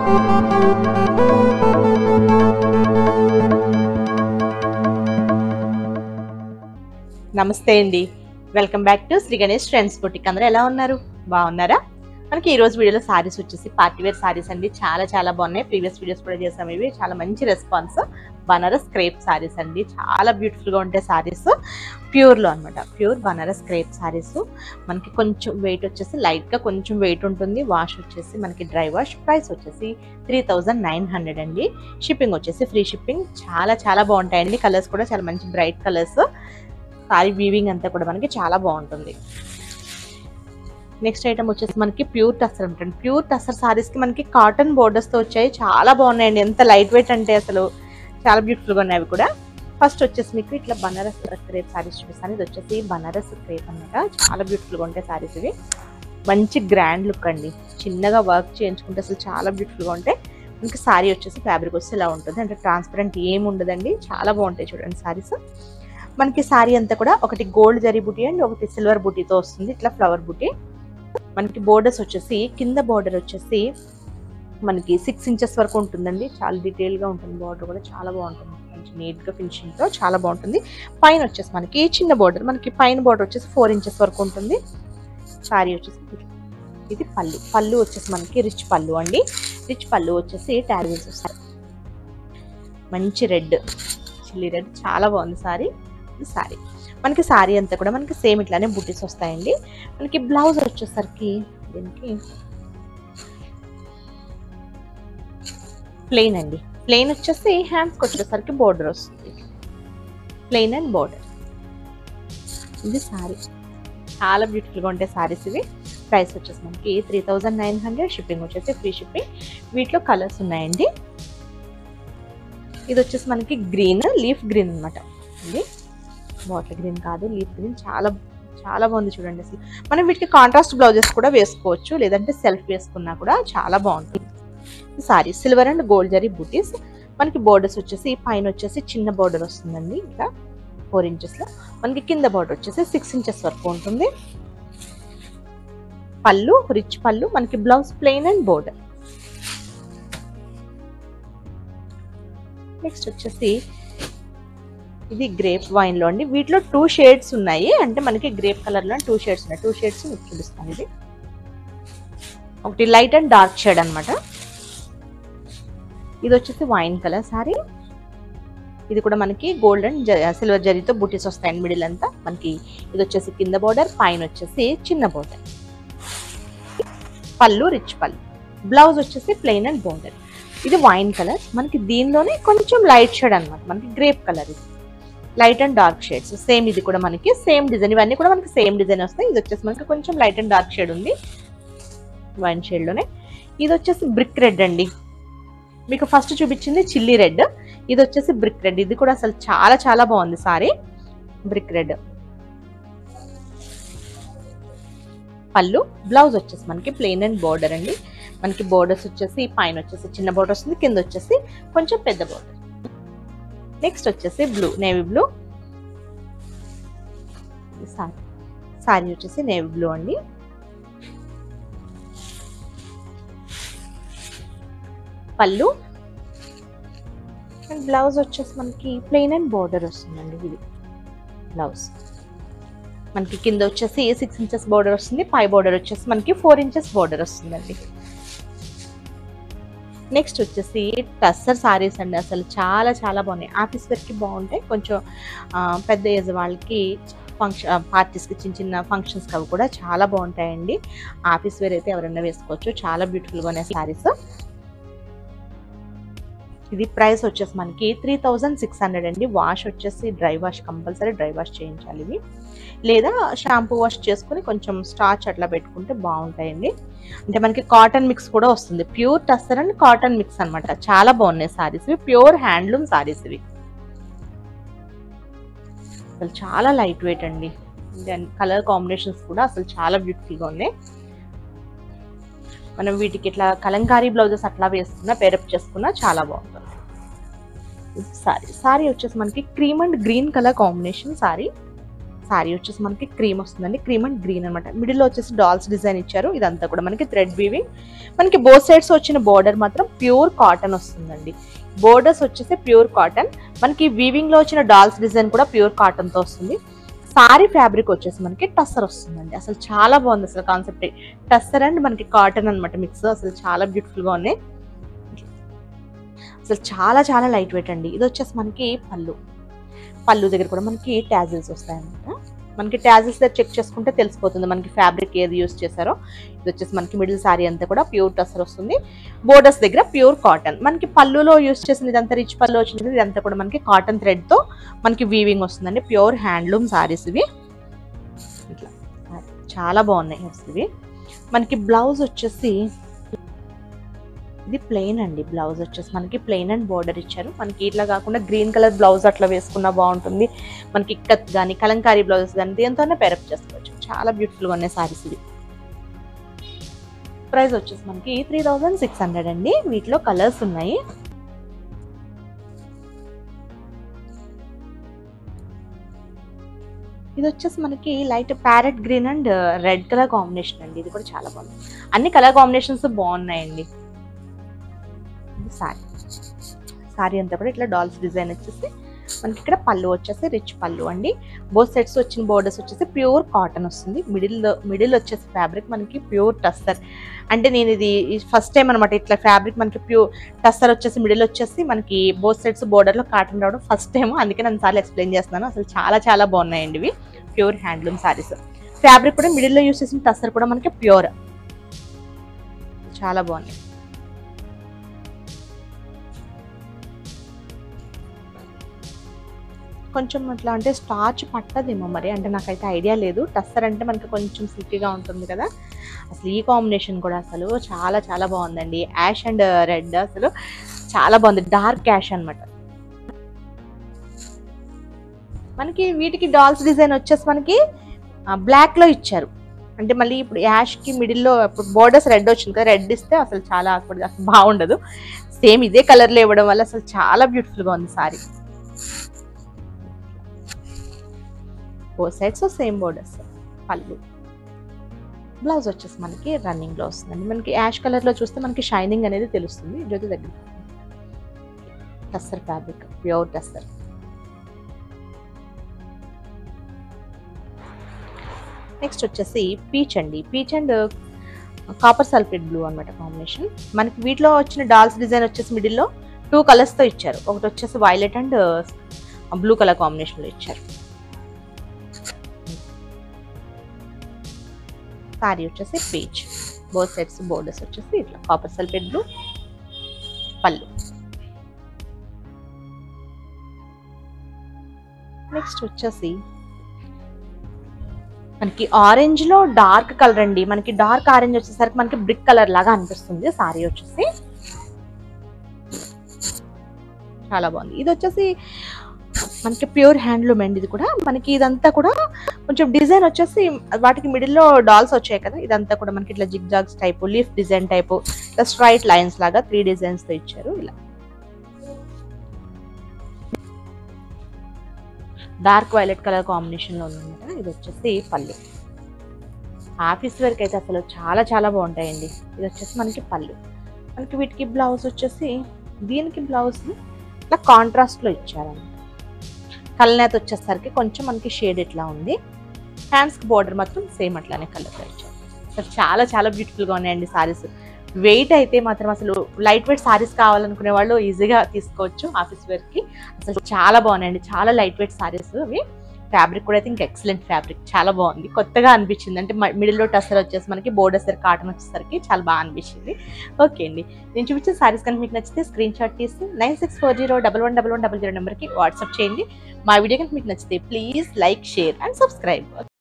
నమస్తే అండి welcome back to Shri Ganesh friends boutique అందరూ ఎలా ఉన్నారు బాగున్నారా మనకి ఈ రోజు వీడియోలో సారీస్ వచ్చేసి పార్టీ వేర్ సారీస్ అండి చాలా చాలా బాగున్నాయి ప్రీవియస్ వీడియోస్ కూడా చేసాము ఇవి చాలా మంచి రెస్పాన్స్ బనారస్ క్రేప్ సారీస్ అండి చాలా బ్యూటిఫుల్ గా ఉంటాయి సారీస్ ప్యూర్ లో అనమాట ప్యూర్ బనారస్ క్రేప్ సారీస్ మనకి కొంచెం వెయిట్ వచ్చేసి లైట్ గా కొంచెం వెయిట్ ఉంటుంది వాష్ వచ్చేసి మనకి డ్రై వాష్ ప్రైస్ వచ్చేసి త్రీ థౌజండ్ నైన్ హండ్రెడ్ అండి షిప్పింగ్ వచ్చేసి ఫ్రీ షిప్పింగ్ చాలా చాలా బాగుంటాయండి కలర్స్ కూడా చాలా మంచి బ్రైట్ కలర్స్ సారీ వీవింగ్ అంతా కూడా మనకి చాలా బాగుంటుంది నెక్స్ట్ ఐటమ్ వచ్చేసి మనకి ప్యూర్ టస్సర్ ఉంటుంది ప్యూర్ టస్సర్ సారీస్ కి మనకి కాటన్ బోర్డర్స్ తో వచ్చాయి చాలా బాగున్నాయండి ఎంత లైట్ వెయిట్ అంటే అసలు చాలా బ్యూటిఫుల్ గా ఉన్నాయి అవి కూడా ఫస్ట్ వచ్చేసి మీకు ఇట్లా బనారస్ క్రేప్ సారీస్ చూపిస్తాను ఇది వచ్చేసి బనారస్ క్రేప్ అన్నమాట చాలా బ్యూటిఫుల్ గా ఉంటాయి సారీస్ ఇవి మంచి గ్రాండ్ లుక్ అండి చిన్నగా వర్క్ చేయించుకుంటే అసలు చాలా బ్యూటిఫుల్ గా ఉంటాయి మనకి సారీ వచ్చేసి ఫ్యాబ్రిక్ వచ్చి ఇలా ఉంటుంది అంటే ట్రాన్స్పరెంట్ ఏమి ఉండదండి చాలా బాగుంటాయి చూడండి సారీస్ మనకి సారీ అంతా కూడా ఒకటి గోల్డ్ జరీ బుటీ అండ్ ఒకటి సిల్వర్ బుటీతో వస్తుంది ఇట్లా ఫ్లవర్ బుటీ మనకి బోర్డర్స్ వచ్చేసి కింద బోర్డర్ వచ్చేసి మనకి సిక్స్ ఇంచెస్ వరకు ఉంటుందండి చాలా డీటెయిల్ గా ఉంటుంది బార్డర్ కూడా చాలా బాగుంటుంది మంచి నీట్ గా ఫినిషింగ్ తో చాలా బాగుంటుంది పైన వచ్చేసి మనకి చిన్న బార్డర్ మనకి పైన బార్డర్ వచ్చేసి ఫోర్ ఇంచెస్ వరకు ఉంటుంది సారీ వచ్చేసి ఇది పళ్ళు పళ్ళు వచ్చేసి మనకి రిచ్ పళ్ళు అండి రిచ్ పళ్ళు వచ్చేసి టారిల్స్ వస్తాయి మంచి రెడ్ చిల్లీ రెడ్ చాలా బాగుంది సారీ ఇది సారీ మనకి సారీ అంతా కూడా మనకి సేమ్ ఇట్లానే బుటీస్ వస్తాయండి మనకి బ్లౌజ్ వచ్చేసరికి దీనికి ప్లెయిన్ అండి ప్లెయిన్ వచ్చేసి హ్యాండ్స్కి వచ్చేసరికి బోర్డర్ వస్తుంది ప్లెయిన్ అండ్ బోర్డర్ ఇది సారీ చాలా బ్యూటిఫుల్గా ఉంటాయి సారీస్ ఇవి ప్రైస్ వచ్చేసి మనకి three thousand nine hundred shipping వచ్చేసి ఫ్రీ షిప్పింగ్ వీటిలో కలర్స్ ఉన్నాయండి ఇది వచ్చేసి మనకి గ్రీన్ లీఫ్ గ్రీన్ అనమాట ఇది బాటిల్ గ్రీన్ కాదు లీఫ్ గ్రీన్ చాలా చాలా బాగుంది చూడండి అసలు మనం వీటికి కాంట్రాస్ట్ బ్లౌజెస్ కూడా వేసుకోవచ్చు లేదంటే సెల్ఫ్ వేసుకున్నా కూడా చాలా బాగుంటుంది sari silver and gold zari బూటీస్ మనకి బోర్డర్స్ వచ్చేసి పైన వచ్చేసి చిన్న బోర్డర్ వస్తుందండి ఇట్లా ఫోర్ ఇంచెస్ లో మనకి కింద బోర్డర్ వచ్చేసి సిక్స్ ఇంచెస్ వరకు ఉంటుంది పళ్ళు రిచ్ పళ్ళు మనకి blouse plain and border next వచ్చేసి ఇది గ్రేప్ వైన్ లో అండి వీటిలో టూ షేడ్స్ ఉన్నాయి అంటే మనకి గ్రేప్ కలర్ లో టూ షేడ్స్ ఉన్నాయి టూ షేడ్స్ మీకు చూపిస్తాను ఇది ఒకటి లైట్ అండ్ డార్క్ షేడ్ అనమాట ఇది వచ్చేసి వైన్ కలర్ సారీ ఇది కూడా మనకి గోల్డ్ అండ్ సిల్వర్ జరీతో బుటీస్ వస్తాయండి మిడిల్ అంతా మనకి ఇది వచ్చేసి కింద బోర్డర్ పైన వచ్చేసి చిన్న బోర్డర్ పళ్ళు రిచ్ పళ్ళు బ్లౌజ్ వచ్చేసి ప్లెయిన్ అండ్ బోర్డర్ ఇది వైన్ కలర్ మనకి దీనిలోనే కొంచెం లైట్ షేడ్ అనమాట మనకి గ్రేప్ కలర్ ఇది light and dark shades same ఇది కూడా మనకి సేమ్ డిజైన్ ఇవన్నీ కూడా మనకి సేమ్ డిజైన్ వస్తాయి ఇది వచ్చేసి మనకి కొంచెం లైట్ అండ్ డార్క్ షేడ్ ఉంది వైన్ షేడ్ లోనే ఇది వచ్చేసి బ్రిక్ రెడ్ అండి మీకు ఫస్ట్ చూపించింది చిల్లీ రెడ్ ఇది వచ్చేసి బ్రిక్ రెడ్ ఇది కూడా అసలు చాలా చాలా బాగుంది సారీ బ్రిక్ రెడ్ పళ్ళు బ్లౌజ్ వచ్చేసి మనకి ప్లెయిన్ అండ్ బోర్డర్ అండి మనకి బోర్డర్స్ వచ్చేసి పైన వచ్చేసి చిన్న బోర్డర్ వస్తుంది కింద వచ్చేసి కొంచెం పెద్ద బోర్డర్ నెక్స్ట్ వచ్చేసి blue navy blue sari sari వచ్చేసి నేవీ బ్లూ అండి పళ్ళు అండ్ బ్లౌజ్ వచ్చేసి మనకి ప్లెయిన్ అండ్ బోర్డర్ వస్తుందండి ఇది బ్లౌజ్ మనకి కింద వచ్చేసి సిక్స్ ఇంచెస్ బోర్డర్ వస్తుంది పై బోర్డర్ వచ్చేసి మనకి ఫోర్ ఇంచెస్ బోర్డర్ వస్తుందండి నెక్స్ట్ వచ్చేసి టస్సర్ సారీస్ అండి అసలు చాలా చాలా బాగున్నాయి ఆఫీస్ వేర్కి బాగుంటాయి కొంచెం పెద్ద ఏజ్ వాళ్ళకి ఫంక్షన్ పార్టీస్కి చిన్న చిన్న ఫంక్షన్స్కి అవి కూడా చాలా బాగుంటాయండి ఆఫీస్ వేర్ అయితే ఎవరైనా వేసుకోవచ్చు చాలా బ్యూటిఫుల్గా ఉన్నాయి సారీస్ ఇది ప్రైస్ వచ్చేసి మనకి త్రీ థౌజండ్ సిక్స్ హండ్రెడ్ అండి వాష్ వచ్చేసి dry wash compulsory dry wash చేయించాలి ఇవి లేదా షాంపూ వాష్ చేసుకుని కొంచెం స్టార్చ్ అట్లా పెట్టుకుంటే బాగుంటాయండి అంటే మనకి కాటన్ మిక్స్ కూడా వస్తుంది pure tussar and cotton mix అనమాట చాలా బాగున్నాయి సారీస్ ఇవి ప్యూర్ హ్యాండ్లూమ్ సారీస్ ఇవి అసలు చాలా లైట్ వెయిట్ అండి కలర్ కాంబినేషన్స్ కూడా అసలు చాలా బ్యూటిఫుల్గా ఉన్నాయి మనం వీటికి ఇట్లా కలంకారీ బ్లౌజెస్ అట్లా వేసుకున్నా పేరప్ చేసుకున్నా చాలా బాగుంటుంది సారీ సారీ వచ్చేసి మనకి cream and green colour combination sari sari వచ్చేసి మనకి క్రీమ్ వస్తుందండి క్రీమ్ అండ్ గ్రీన్ అనమాట మిడిల్లో వచ్చేసి డాల్స్ డిజైన్ ఇచ్చారు ఇదంతా కూడా మనకి థ్రెడ్ వీవింగ్ మనకి బోత్ సైడ్స్ వచ్చిన బోర్డర్ మాత్రం ప్యూర్ కాటన్ వస్తుందండి బోర్డర్స్ వచ్చేసి ప్యూర్ కాటన్ మనకి వీవింగ్ లో వచ్చిన డాల్స్ డిజైన్ కూడా ప్యూర్ కాటన్ తో వస్తుంది సారీ ఫ్యాబ్రిక్ వచ్చేసి మనకి టస్సర్ వస్తుందండి అసలు చాలా బాగుంది అసలు కాన్సెప్ట్ టస్సర్ అండ్ మనకి కాటన్ అన్నమాట మిక్స్ అసలు చాలా బ్యూటిఫుల్ గా ఉన్నాయి అసలు చాలా చాలా లైట్ వెయిట్ అండి ఇది వచ్చేసి మనకి పళ్ళు పళ్ళు దగ్గర కూడా మనకి ట్యాజిల్స్ వస్తాయన్నమాట మనకి ట్యాజిల్స్ దగ్గర చెక్ చేసుకుంటే తెలిసిపోతుంది మనకి ఫ్యాబ్రిక్ ఏది యూస్ చేశారో ఇది వచ్చేసి మనకి మిడిల్ సారీ అంతా కూడా ప్యూర్ టసర్ వస్తుంది బోర్డర్స్ దగ్గర ప్యూర్ కాటన్ మనకి పళ్ళులో యూస్ చేసింది ఇదంతా రిచ్ పళ్ళు వచ్చింది ఇదంతా కూడా మనకి కాటన్ థ్రెడ్ తో మనకి వీవింగ్ వస్తుందండి ప్యూర్ హ్యాండ్లూమ్ సారీస్ ఇవి ఇట్లా చాలా బాగున్నాయి అసలు ఇవి మనకి బ్లౌజ్ వచ్చేసి ఇది ప్లెయిన్ అండి బ్లౌజ్ వచ్చేసి మనకి ప్లెయిన్ అండ్ బోర్డర్ ఇచ్చారు మనకి ఇట్లా కాకుండా గ్రీన్ కలర్ బ్లౌజ్ అట్లా వేసుకున్నా బాగుంటుంది మనకి ఇక్కత్ కానీ కలంకారీ బ్లౌజెస్ కానీ దేంతోనే పేరప్ చేసుకోవచ్చు చాలా బ్యూటిఫుల్గా ఉన్నాయి సారీస్ ఇవి ప్రైస్ వచ్చేసి మనకి త్రీ థౌజండ్ సిక్స్ హండ్రెడ్ అండి వీటిలో కలర్స్ ఉన్నాయి ఇది వచ్చేసి మనకి light parrot green and red colour combination అండి ఇది కూడా చాలా బాగుంది అన్ని కలర్ కాంబినేషన్స్ బాగున్నాయండి సారీ సారీ అంతా కూడా ఇట్లా డాల్స్ డిజైన్ వచ్చేసి మనకి ఇక్కడ పళ్ళు వచ్చేసి రిచ్ పళ్ళు అండి బోత్ సెట్స్ వచ్చిన బోర్డర్స్ వచ్చేసి ప్యూర్ కాటన్ వస్తుంది మిడిల్ మిడిల్ వచ్చేసి ఫ్యాబ్రిక్ మనకి ప్యూర్ టస్సర్ అంటే నేను ఇది ఫస్ట్ టైం అనమాట ఇట్లా ఫ్యాబ్రిక్ మనకి ప్యూర్ టస్సర్ వచ్చేసి మిడిల్ వచ్చేసి మనకి బోత్ సెట్స్ బోర్డర్లో కాటన్ రావడం ఫస్ట్ టైం అందుకే నేను సార్లు ఎక్స్ప్లెయిన్ చేస్తున్నాను అసలు చాలా చాలా బాగున్నాయండి ఇవి ప్యూర్ హ్యాండ్లూమ్ సారీస్ ఫ్యాబ్రిక్ కూడా మిడిల్లో యూస్ చేసిన టస్సర్ కూడా మనకి ప్యూర్ చాలా బాగున్నాయి కొంచెం అట్లా అంటే స్టార్చ్ పట్టదేమో మరి అంటే నాకైతే ఐడియా లేదు టస్సర్ అంటే మనకి కొంచెం సిల్కీగా ఉంటుంది కదా అసలు ఈ కాంబినేషన్ కూడా అసలు చాలా చాలా బాగుందండి యాష్ అండ్ రెడ్ అసలు చాలా బాగుంది డార్క్ యాష్ అన్నమాట మనకి వీటికి డాల్స్ డిజైన్ వచ్చేసి మనకి బ్లాక్ లో ఇచ్చారు అంటే మళ్ళీ ఇప్పుడు యాష్ కి మిడిల్ లో ఇప్పుడు బోర్డర్స్ రెడ్ వచ్చింది కదా రెడ్ ఇస్తే అసలు చాలా awkward గా అసలు బాగుండదు సేమ్ ఇదే కలర్ లో ఇవ్వడం వల్ల అసలు చాలా బ్యూటిఫుల్ గా ఉంది sari four sides same borders pallu blouse వచ్చేసి మనకి రన్నింగ్ లో వస్తుందండి మనకి యాష్ కలర్ లో చూస్తే మనకి షైనింగ్ అనేది తెలుస్తుంది జ్యోతి దగ్గర tussar fabric pure tussar next వచ్చేసి పీచ్ అండి peach and copper sulphate blue అన్నమాట కాంబినేషన్ మనకి వీటిలో వచ్చిన డాల్స్ డిజైన్ వచ్చేసి మిడిల్లో టూ కలర్స్ తో ఇచ్చారు ఒకటి వచ్చేసి violet and blue colour combination లో ఇచ్చారు సారీ వచ్చేసి పీచ్ బోత్ సెట్స్ బోర్డర్స్ వచ్చేసి ఇట్లా copper sulphate blue pallu next వచ్చేసి మనకి ఆరెంజ్ లో డార్క్ కలర్ అండి మనకి డార్క్ ఆరెంజ్ వచ్చేసరికి మనకి బ్రిక్ కలర్ లాగా అనిపిస్తుంది సారీ వచ్చేసి చాలా బాగుంది ఇది వచ్చేసి మనకి ప్యూర్ హ్యాండ్లూమ్ అండి ఇది కూడా మనకి ఇదంతా కూడా కొంచెం డిజైన్ వచ్చేసి వాటికి మిడిల్లో డాల్స్ వచ్చాయి కదా ఇదంతా కూడా మనకి ఇట్లా zig zags type leaf design type ఇట్లా స్ట్రైట్ లైన్స్ లాగా త్రీ డిజైన్స్ తో ఇచ్చారు ఇలా డార్క్ వైలెట్ కలర్ కాంబినేషన్ లో ఉందన్నమాట ఇది వచ్చేసి పళ్ళు ఆఫీస్ వర్క్ అయితే అసలు చాలా చాలా బాగుంటాయండి ఇది వచ్చేసి మనకి పళ్ళు మనకి వీటికి బ్లౌజ్ వచ్చేసి దీనికి బ్లౌజ్ ఇట్లా కాంట్రాస్ట్ లో ఇచ్చారన్నమాట కల్నేత వచ్చేసరికి కొంచెం మనకి షేడ్ ఇట్లా ఉంది హ్యాండ్స్ కి బార్డర్ మాత్రం సేమ్ అట్లానే కలర్ ఇచ్చారు అసలు చాలా చాలా బ్యూటిఫుల్ గా ఉన్నాయండి సారీస్ వెయిట్ అయితే మాత్రం అసలు లైట్ వెయిట్ సారీస్ కావాలనుకునే వాళ్ళు ఈజీగా తీసుకోవచ్చు ఆఫీస్ వేర్ కి అసలు చాలా బాగున్నాయండి చాలా లైట్ వెయిట్ సారీస్ అవి ఫ్యాబ్రిక్ కూడా అయితే ఇంకా ఎక్సలెంట్ ఫ్యాబ్రిక్ చాలా బాగుంది కొత్తగా అనిపించింది అంటే మిడిల్ లో టసర్ వచ్చేసి మనకి బోర్డర్ సర్ కాటన్ వచ్చేసరికి చాలా బాగా అనిపించింది ఓకే అండి నేను చూపించిన సారీస్ కనుక మీకు నచ్చితే స్క్రీన్ షాట్ తీసి nine six four zero double one double one double zero నెంబర్కి వాట్సాప్ చేయండి మా వీడియో కనుక మీకు నచ్చితే please like share and subscribe